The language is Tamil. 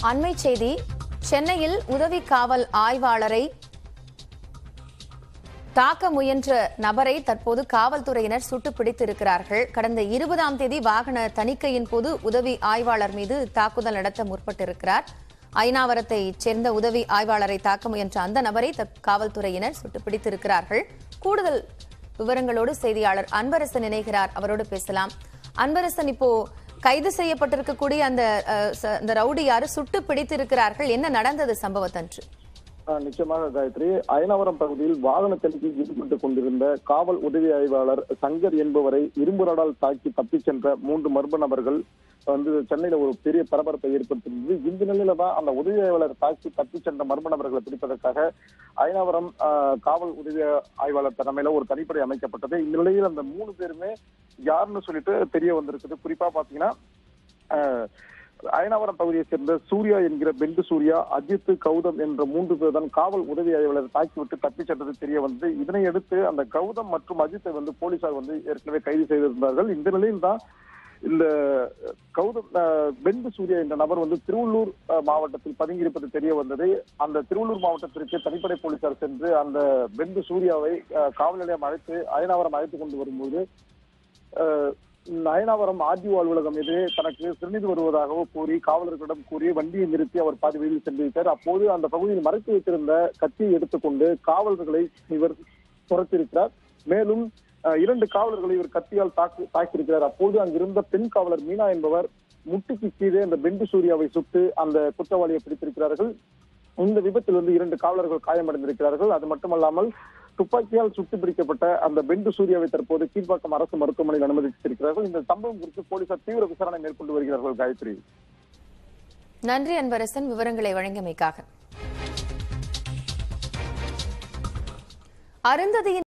அண்மை செய்தி சென்னையில் உதவி காவல் ஆய்வாளரை தாக்க முயன்ற நபரை தற்போது காவல்துறையினர் சுட்டு பிடித்திருக்கிறார்கள் கடந்த இருபதாம் தேதி வாகன தணிக்கையின் போது உதவி ஆய்வாளர் மீது தாக்குதல் நடத்த முற்பட்டிருக்கிறார் ஐநாவரத்தை சேர்ந்த உதவி ஆய்வாளரை தாக்க முயன்ற அந்த நபரை த- காவல்துறையினர் சுட்டு பிடித்திருக்கிறார்கள் கூடுதல் விவரங்களோடு செய்தியாளர் அன்பரசன் இணைகிறார் அவரோடு பேசலாம் அன்பரசன் இப்போ கைது செய்யப்பட்டிருக்கக்கூடிய அந்த அஹ், ச- அந்த ரவுடி யாரு சுட்டு பிடித்திருக்கிறார்கள் என்ன நடந்தது சம்பவத்தன்று ஆ, நிச்சயமாக காயத்ரி அயனாவரம் பகுதியில் வாகன தணிக்கையில் ஈடுபட்டுக் கொண்டிருந்த காவல் உதவி ஆய்வாளர் சங்கர் என்பவரை இரும்பு ராடால் தாக்கி தப்பிச் சென்ற மூன்று மர்ம நபர்கள் வந்து சென்னையில ஒரு பெரிய பரபரப்பை ஏற்படுத்தியிருந்தது இந்த நிலையில தான் அந்த உதவி ஆய்வாளர் தாக்கி தப்பிச் சென்ற மர்ம நபர்களை பிடிப்பதற்காக அயனாவரம் ஆ, காவல் உதவி ஆய்வாளர் தலைமையில ஒரு தனிப்படை அமைக்கப்பட்டது இந்த நிலையில் அந்த மூணு பேருமே யாருன்னு சொல்லிட்டு தெரிய வந்திருக்குது குறிப்பா பாத்தீங்கன்னா ஆஹ், அயனாவரம் பகுதியைச் சேர்ந்த சூர்யா என்கிற பெண்டு சூர்யா அஜித் கௌதம் என்ற மூன்று பேர் தான் காவல் உதவி ஆய்வாளர் தாக்கிவிட்டு தப்பிச் சென்றது தெரிய வந்து இதனை அடுத்து அந்த கௌதம் மற்றும் அஜித்தை வந்து போலீசார் வந்து ஏற்கனவே கைது செய்திருந்தார்கள் இந்த நிலையில் தான் இந்த கௌதம் ஆஹ், பெண்டு சூர்யா என்ற நபர் வந்து திருவள்ளூர் ஆஹ், மாவட்டத்தில் பதுங்கியிருப்பது தெரிய வந்தது அந்த திருவள்ளூர் மாவட்டத்திற்கு தனிப்படை போலீசார் சென்று அந்த பெண்டு சூர்யாவை ஆஹ், காவல் நிலையம் அழைத்து அயனாவரம் அழைத்து கொண்டு வரும்போது ஆஹ், நயனாவரம் ஆர்டிஓ அலுவலகம் எதிரே தனக்கு சிறுநீர் வருவதாகவோ கூறி காவலர்களிடம் கூறி வண்டியை நிறுத்தி அவர் பாதி வெளியில் சென்றிருக்கிறார் அப்போது அந்த பகுதியில் மறைத்து வைத்திருந்த கத்தியை எடுத்துக்கொண்டு காவலர்களை இவர் துரத்திருக்கிறார் மேலும் அஹ், இரண்டு காவலர்களை இவர் கத்தியால் தாக்கி தாக்கியிருக்கிறார் அப்போது அங்கிருந்த பெண் காவலர் மீனா என்பவர் முட்டுக்கு கீழே அந்த பெண்டு சூர்யாவை சுட்டு அந்த குற்றவாளியை பிடித்திருக்கிறார்கள் இந்த விபத்தில் வந்து இரண்டு காவலர்கள் காயமடைந்திருக்கிறார்கள் அது மட்டுமல்லாமல் துப்பாக்கியால் சுட்டு பிடிக்கப்பட்ட அந்த பெண்டு சூர்யாவை தற்போது கீழ்ப்பாக்கம் அரசு மருத்துவமனையில் அனுமதித்திருக்கிறார்கள் இந்த சம்பவம் குறித்து போலீசார் தீவிர விசாரணை மேற்கொண்டு வருகிறார்கள் காயத்ரி நன்றி அன்பரசன் விவரங்களை வழங்கியமைக்காக அருந்ததியின்